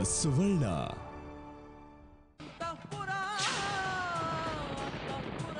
ಸುವರ್ಣ ಅಂತಃಪುರ ಅಂತಃಪುರ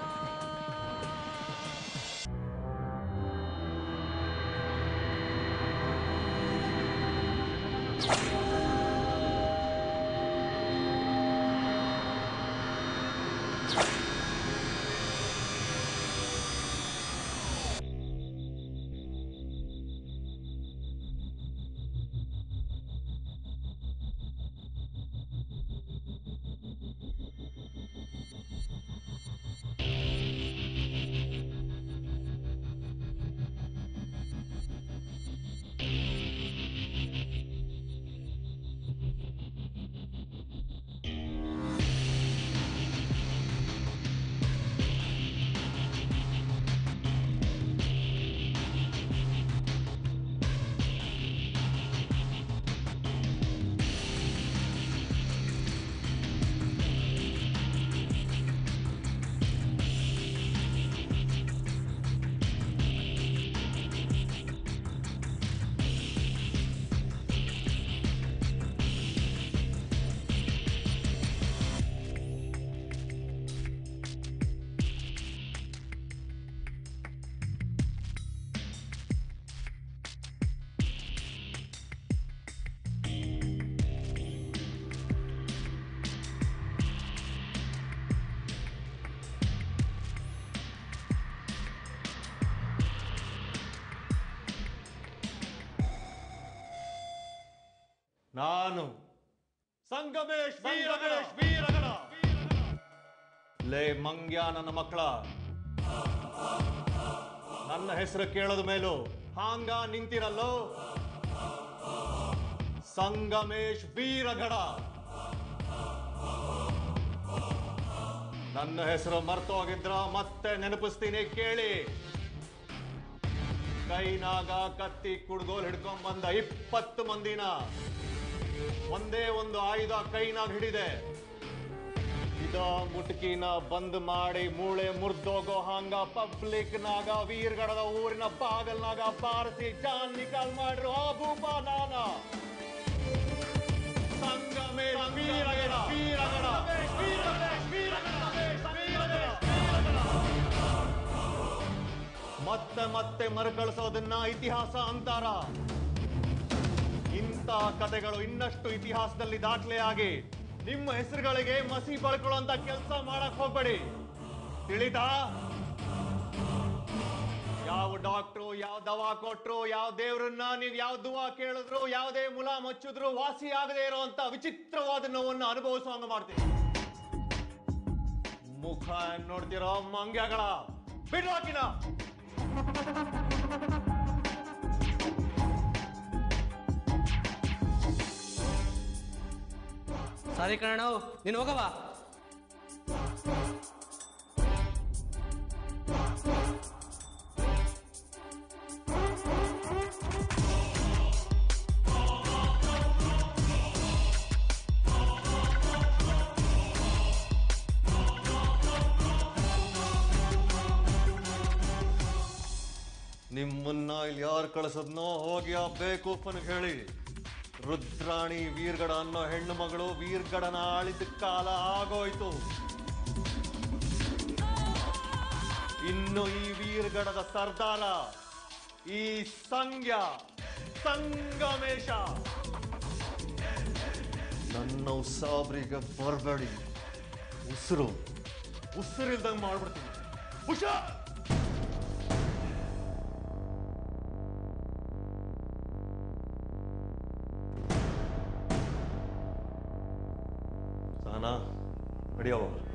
ನಾನು ಸಂಗಮೇಶ್ ವೀರಗಣೇಶ್ ವೀರಗಣ ಲೇ ಮಂಗ್ಯ ನನ್ನ ಮಕ್ಕಳ ನನ್ನ ಹೆಸರು ಕೇಳದ ಮೇಲೂ ಹಾಂಗ ನಿಂತಿರಲ್ಲೋ ಸಂಗಮೇಶ್ ವೀರಗಡ ನನ್ನ ಹೆಸರು ಮರ್ತೋಗಿದ್ರ ಮತ್ತೆ ನೆನಪಿಸ್ತೀನಿ ಕೇಳಿ ಕೈನಾಗ ಕತ್ತಿ ಕುಡ್ಗೋಲ್ ಹಿಡ್ಕೊಂಡ್ ಬಂದ ಇಪ್ಪತ್ತು ಮಂದಿನ ಒಂದೇ ಒಂದು ಆಯುಧ ಕೈನಾಗ ಹಿಡಿದೆ ಇದ ಮುಟುಕಿನ ಬಂದ್ ಮಾಡಿ ಮೂಳೆ ಮುರ್ದೋಗೋ ಹಂಗ ಪಬ್ಲಿಕ್ ನಾಗ ವೀರ್ಗಡದ ಊರಿನ ಬಾಗಲ್ನಾಗ ಬಾರಿಸಿ ಜಾನ್ ನಿಕಾಲ್ ಮಾಡ್ರು ಆ ಭೂಪ ನಾನ ಸಂಗಮೇಶ್ ವೀರಗಡ ವೀರಗಡ ವೀರಗಣೇಶ್ ವೀರಗಣ ವೀರಗಣ ಮತ್ತೆ ಮತ್ತೆ ಮರುಕಳಿಸೋದನ್ನ ಇತಿಹಾಸ ಅಂತಾರ ಇಂಥ ಕಥೆಗಳು ಇನ್ನಷ್ಟು ಇತಿಹಾಸದಲ್ಲಿ ದಾಖಲೆ ಆಗಿ ನಿಮ್ಮ ಹೆಸರುಗಳಿಗೆ ಮಸಿ ಬಳ್ಕೊಳ್ಳುವಂತ ಕೆಲಸ ಮಾಡಕ್ ಹೋಗ್ಬೇಡಿ ತಿಳಿತಾ ಯಾವ ಡಾಕ್ಟ್ರು ಯಾವ ದವಾ ಕೊಟ್ರು ಯಾವ ದೇವ್ರನ್ನ ನೀವು ಯಾವ ದುವಾ ಕೇಳಿದ್ರು ಯಾವುದೇ ಮುಲ ಮಚ್ಚಿದ್ರು ವಾಸಿ ಆಗದೆ ಇರುವಂತ ವಿಚಿತ್ರವಾದ ನೋವನ್ನು ಅನುಭವಿಸುವಂಗ ಮಾಡ್ತೀನಿ ಮುಖ ನೋಡ್ತಿರೋ ಮಂಗ್ಯಗಳ ಬಿಡು ಹಾಕಿನ ಸಾರಿ ಕಣ ನೀನು ಹೋಗವ ನಿಮ್ಮನ್ನ ಇಲ್ಲಿ ಯಾರು ಕಳಿಸದ್ನೋ ಹೋಗಿ ಆ ಬೇಕೂಫನ್ಗೆ ಹೇಳಿ ರುದ್ರಾಣಿ ವೀರ್ಗಡ ಅನ್ನೋ ಹೆಣ್ಣು ಮಗಳು ವೀರ್ಗಡನ ಆಳಿದ ಕಾಲ ಆಗೋಯ್ತು ಇನ್ನು ಈ ವೀರ್ಗಡದ ಸರ್ದಾರ ಈ ಸಂಗ್ಯ ಸಂಗಮೇಶ ನನ್ನ ಸಾಬ್ರಿಗೆ ಬರಬೇಡಿ ಉಸಿರು ಉಸಿರಿಲ್ದಂಗೆ ಮಾಡ್ಬಿಡ್ತೀನಿ ಹುಷಾರ್ ಸಹನಾ ನಡಿಯವ